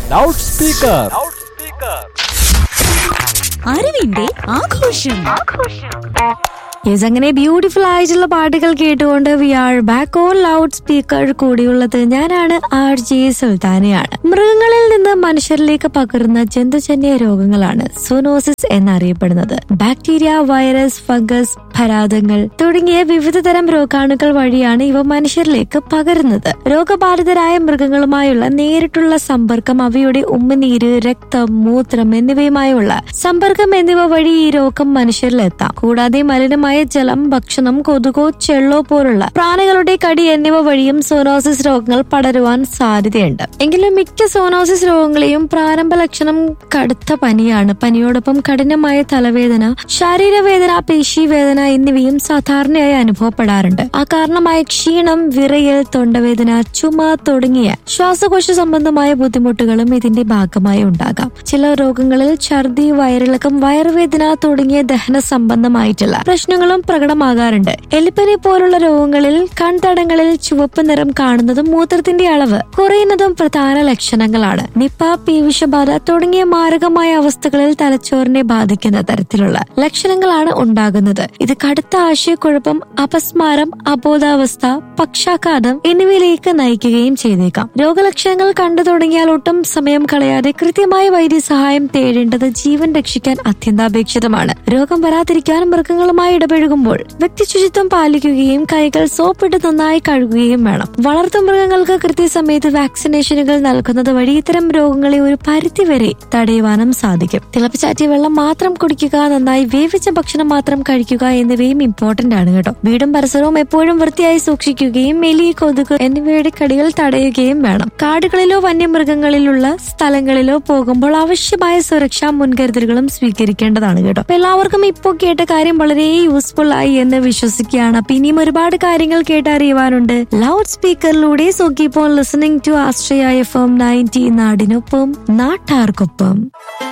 loud speaker അറിവിന്റെ ആഘോഷം yes അങ്ങനെ ബ്യൂട്ടിഫുൾ ആയിട്ടുള്ള പാട്ടുകൾ കേട്ടുകൊണ്ട് we are back on loud speaker കൂടിയുള്ളത് ഞാനാണ് ആർ ജെ സുൽത്താനയാണ് മൃഗങ്ങളിൽ നിന്ന് മനുഷ്യരിലേക്ക് പകരുന്ന ജന്തുജന്യ രോഗങ്ങളാണ് സൂനോസിസ് എന്നറിയപ്പെടുന്നത് ബാക്ടീരിയ വൈറസ് ഫംഗസ് പരാതങ്ങൾ തുടങ്ങിയ വിവിധ തരം രോഗാണുക്കൾ വഴിയാണ് ഇവ മനുഷ്യരിലേക്ക് പകരുന്നത് രോഗബാധിതരായ മൃഗങ്ങളുമായുള്ള നേരിട്ടുള്ള സമ്പർക്കം അവയുടെ ഉമ്മനീര് രക്തം മൂത്രം എന്നിവയുമായുള്ള സമ്പർക്കം എന്നിവ വഴി ഈ രോഗം മനുഷ്യരിലെത്താം കൂടാതെ മലിനമായ ജലം ഭക്ഷണം കൊതുകോ ചെള്ളോ പോലുള്ള പ്രാണികളുടെ കടി എന്നിവ വഴിയും സോനോസിസ് രോഗങ്ങൾ പടരുവാൻ സാധ്യതയുണ്ട് എങ്കിലും മിക്ക സോനോസിസ് രോഗങ്ങളെയും പ്രാരംഭ ലക്ഷണം കടുത്ത പനിയാണ് പനിയോടൊപ്പം കഠിനമായ തലവേദന ശരീരവേദന പേശീവേദന എന്നിവയും സാധാരണയായി അനുഭവപ്പെടാറുണ്ട് ആ കാരണമായ ക്ഷീണം വിറയൽ തൊണ്ടവേദന ചുമ തുടങ്ങിയ ശ്വാസകോശ സംബന്ധമായ ബുദ്ധിമുട്ടുകളും ഇതിന്റെ ഭാഗമായി ഉണ്ടാകാം ചില രോഗങ്ങളിൽ ഛർദി വയറിളക്കം വയറുവേദന തുടങ്ങിയ ദഹന സംബന്ധമായിട്ടുള്ള പ്രശ്നങ്ങളും പ്രകടമാകാറുണ്ട് എലിപ്പനി പോലുള്ള രോഗങ്ങളിൽ കൺതടങ്ങളിൽ ചുവപ്പ് നിറം കാണുന്നതും മൂത്രത്തിന്റെ അളവ് കുറയുന്നതും പ്രധാന ലക്ഷണങ്ങളാണ് നിപ്പ പി വിഷബാധ തുടങ്ങിയ മാരകമായ അവസ്ഥകളിൽ തലച്ചോറിനെ ബാധിക്കുന്ന തരത്തിലുള്ള ലക്ഷണങ്ങളാണ് ഉണ്ടാകുന്നത് ഇത് കടുത്ത ആശയക്കുഴപ്പം അപസ്മാരം അബോധാവസ്ഥ പക്ഷാഘാതം എന്നിവയിലേക്ക് നയിക്കുകയും ചെയ്തേക്കാം രോഗലക്ഷണങ്ങൾ കണ്ടു തുടങ്ങിയാൽ ഒട്ടും സമയം കളയാതെ കൃത്യമായ വൈദ്യസഹായം തേടേണ്ടത് ജീവൻ രക്ഷിക്കാൻ അത്യന്താപേക്ഷിതമാണ് രോഗം വരാതിരിക്കാൻ മൃഗങ്ങളുമായി ഇടപഴകുമ്പോൾ വ്യക്തി ശുചിത്വം പാലിക്കുകയും കൈകൾ സോപ്പിട്ട് നന്നായി കഴുകുകയും വേണം വളർത്തു മൃഗങ്ങൾക്ക് കൃത്യസമയത്ത് വാക്സിനേഷനുകൾ നൽകുന്നത് വഴി ഇത്തരം രോഗങ്ങളെ ഒരു പരിധിവരെ തടയുവാനും സാധിക്കും തിളപ്പിച്ചാറ്റിയ വെള്ളം മാത്രം കുടിക്കുക നന്നായി വേവിച്ച ഭക്ഷണം മാത്രം കഴിക്കുക എന്നിവയും ഇമ്പോർട്ടന്റ് ആണ് കേട്ടോ വീടും പരിസരവും എപ്പോഴും വൃത്തിയായി സൂക്ഷിക്കുകയും എലി കൊതുക് എന്നിവയുടെ കടികൾ തടയുകയും വേണം കാടുകളിലോ വന്യമൃഗങ്ങളിലുള്ള സ്ഥലങ്ങളിലോ പോകുമ്പോൾ ആവശ്യമായ സുരക്ഷാ മുൻകരുതലുകളും സ്വീകരിക്കേണ്ടതാണ് കേട്ടോ അപ്പൊ എല്ലാവർക്കും ഇപ്പോൾ കേട്ട കാര്യം വളരെ യൂസ്ഫുൾ ആയി എന്ന് വിശ്വസിക്കുകയാണ് അപ്പൊ ഇനിയും ഒരുപാട് കാര്യങ്ങൾ കേട്ടറിയുവാനുണ്ട് ലൗഡ് സ്പീക്കറിലൂടെ so keep on listening to Astraya F M ninety നാടിനൊപ്പം നാട്ടാർക്കൊപ്പം